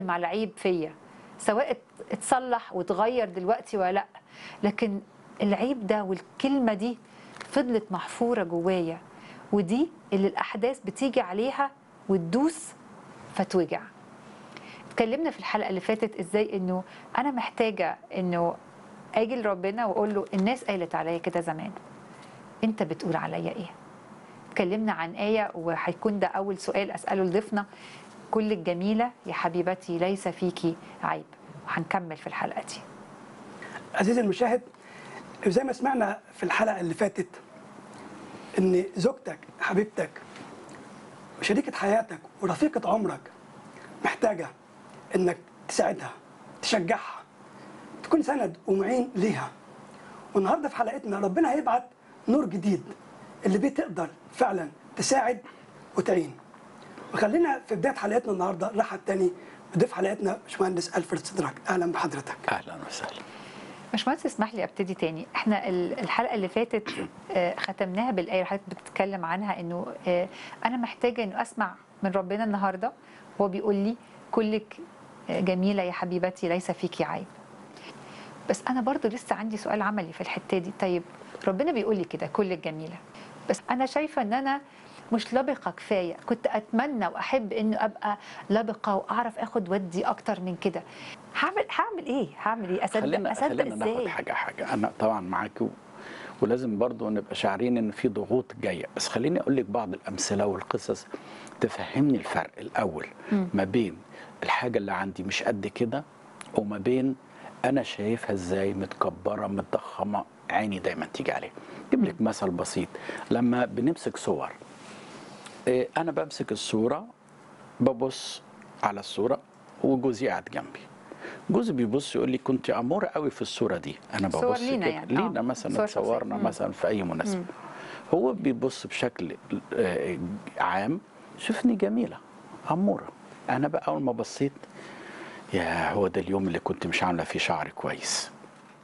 مع العيب فيا سواء ات- اتصلح واتغير دلوقتي ولا لا لكن العيب ده والكلمه دي فضلت محفوره جوايا ودي اللي الاحداث بتيجي عليها وتدوس فتوجع اتكلمنا في الحلقه اللي فاتت ازاي انه انا محتاجه انه اجي لربنا واقول له الناس قالت عليا كده زمان انت بتقول عليا ايه اتكلمنا عن آية وهيكون ده أول سؤال أسأله لضيفنا كل الجميلة يا حبيبتي ليس فيكي عيب وهنكمل في الحلقة دي عزيزي المشاهد زي ما سمعنا في الحلقه اللي فاتت ان زوجتك حبيبتك وشريكه حياتك ورفيقه عمرك محتاجه انك تساعدها تشجعها تكون سند ومعين ليها والنهارده في حلقتنا ربنا هيبعت نور جديد اللي بيه تقدر فعلا تساعد وتعين وخلينا في بدايه حلقتنا النهارده نرحب تاني بضيف حلقتنا باشمهندس الفرد صدرك اهلا بحضرتك اهلا وسهلا باشمهندس اسمح لي ابتدي تاني احنا ال- الحلقه اللي فاتت آه، ختمناها بالايه اللي حضرتك بتتكلم عنها انه آه، انا محتاجه انه اسمع من ربنا النهارده هو بيقول لي كلك آه، جميله يا حبيبتي ليس فيكي عيب بس انا برضو لسه عندي سؤال عملي في الحته دي طيب ربنا بيقول لي كده كلك جميله بس انا شايفه ان انا مش لبقه كفايه كنت اتمنى واحب انه ابقى لبقه واعرف اخد ودي اكتر من كده هعمل هعمل ايه هعمل ايه اصدق خلينا اصدق خلينا ناخد ازاي حاجه حاجه انا طبعا معاك و... ولازم برضو نبقى شاعرين ان في ضغوط جايه بس خليني اقول لك بعض الامثله والقصص تفهمني الفرق الاول مم. ما بين الحاجه اللي عندي مش قد كده وما بين انا شايفها ازاي متكبره متضخمه عيني دايما تيجي عليها اجيب لك مثل بسيط لما بنمسك صور إيه، انا بمسك الصوره ببص على الصوره وجوزي قاعد جنبي جوزي بيبص يقول لي كنت اموره قوي في الصوره دي انا صور ببص لينا كده. يعني، آه. لينا مثلا صور اتصورنا شخصية. مم. مثلا في اي مناسبه هو بيبص بشكل آه، عام شوفني جميله اموره انا بقى اول ما بصيت يا هو ده اليوم اللي كنت مش عامله فيه شعري كويس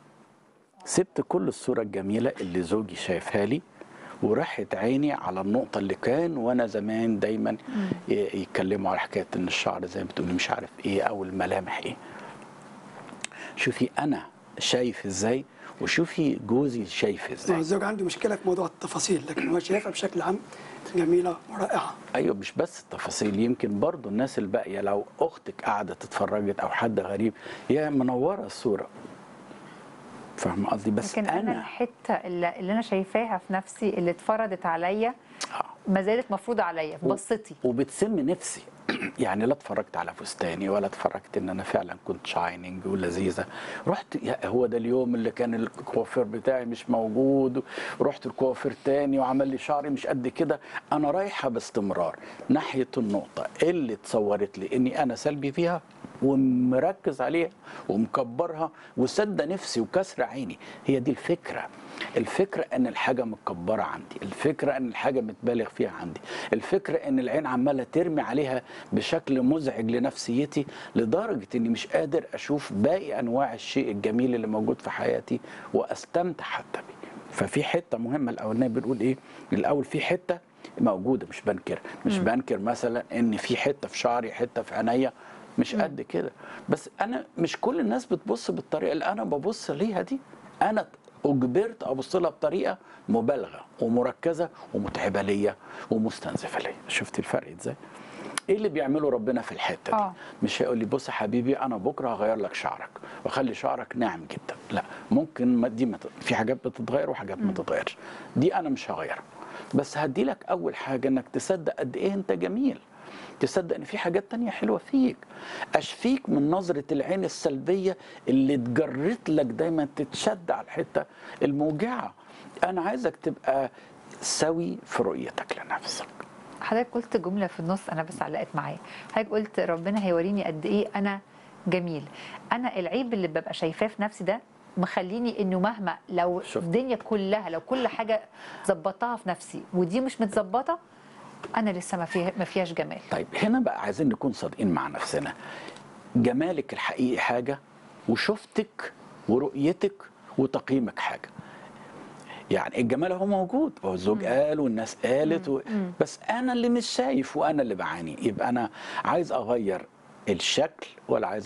سبت كل الصوره الجميله اللي زوجي شايفها لي وراحت عيني على النقطة اللي كان وأنا زمان دايما ي- يتكلموا على حكاية إن الشعر زي ما بتقولي مش عارف إيه أو الملامح إيه. شوفي أنا شايف إزاي وشوفي جوزي شايف ما إزاي. الزوج عنده مشكله في موضوع التفاصيل لكن هو شايفها بشكل عام جميله ورائعه ايوه مش بس التفاصيل يمكن برضو الناس الباقيه لو اختك قاعده اتفرجت او حد غريب يا منوره الصوره فاهم قصدي بس لكن انا انا الحته اللي, اللي انا شايفاها في نفسي اللي اتفرضت عليا آه. ما زالت مفروضه عليا في و- بصتي وبتسم نفسي يعني لا اتفرجت على فستاني ولا اتفرجت ان انا فعلا كنت شايننج ولذيذه رحت يا هو ده اليوم اللي كان الكوافير بتاعي مش موجود ورحت الكوافير تاني وعمل لي شعري مش قد كده انا رايحه باستمرار ناحيه النقطه اللي اتصورت لي اني انا سلبي فيها ومركز عليها ومكبرها وسد نفسي وكسر عيني هي دي الفكره الفكره ان الحاجه متكبره عندي الفكره ان الحاجه متبالغ فيها عندي الفكره ان العين عماله ترمي عليها بشكل مزعج لنفسيتي لدرجه اني مش قادر اشوف باقي انواع الشيء الجميل اللي موجود في حياتي واستمتع حتى بيه ففي حته مهمه الاولانيه بنقول ايه الاول في حته موجوده مش بنكر مش بنكر مثلا ان في حته في شعري حته في عينيا مش قد كده بس انا مش كل الناس بتبص بالطريقه اللي انا ببص ليها دي انا اجبرت ابص لها بطريقه مبالغه ومركزه ومتعبه ليا ومستنزفه ليا شفت الفرق ازاي ايه اللي بيعمله ربنا في الحته دي آه. مش هيقول لي بص يا حبيبي انا بكره هغير لك شعرك واخلي شعرك ناعم جدا لا ممكن ما دي ما ت- في حاجات بتتغير وحاجات ما تتغيرش دي انا مش هغيرها بس هدي لك اول حاجه انك تصدق قد ايه انت جميل تصدق ان في حاجات تانية حلوه فيك اشفيك من نظره العين السلبيه اللي تجرت لك دايما تتشد على الحته الموجعه انا عايزك تبقى سوي في رؤيتك لنفسك حضرتك قلت جمله في النص انا بس علقت معايا حضرتك قلت ربنا هيوريني قد ايه انا جميل انا العيب اللي ببقى شايفاه في نفسي ده مخليني انه مهما لو شفت. الدنيا كلها لو كل حاجه ظبطتها في نفسي ودي مش متظبطه انا لسه ما فيها ما فيهاش جمال طيب هنا بقى عايزين نكون صادقين مع نفسنا جمالك الحقيقي حاجة وشفتك ورؤيتك وتقييمك حاجة يعني الجمال هو موجود هو الزوج قال والناس قالت و... بس انا اللي مش شايف وانا اللي بعاني يبقى انا عايز اغير الشكل ولا عايز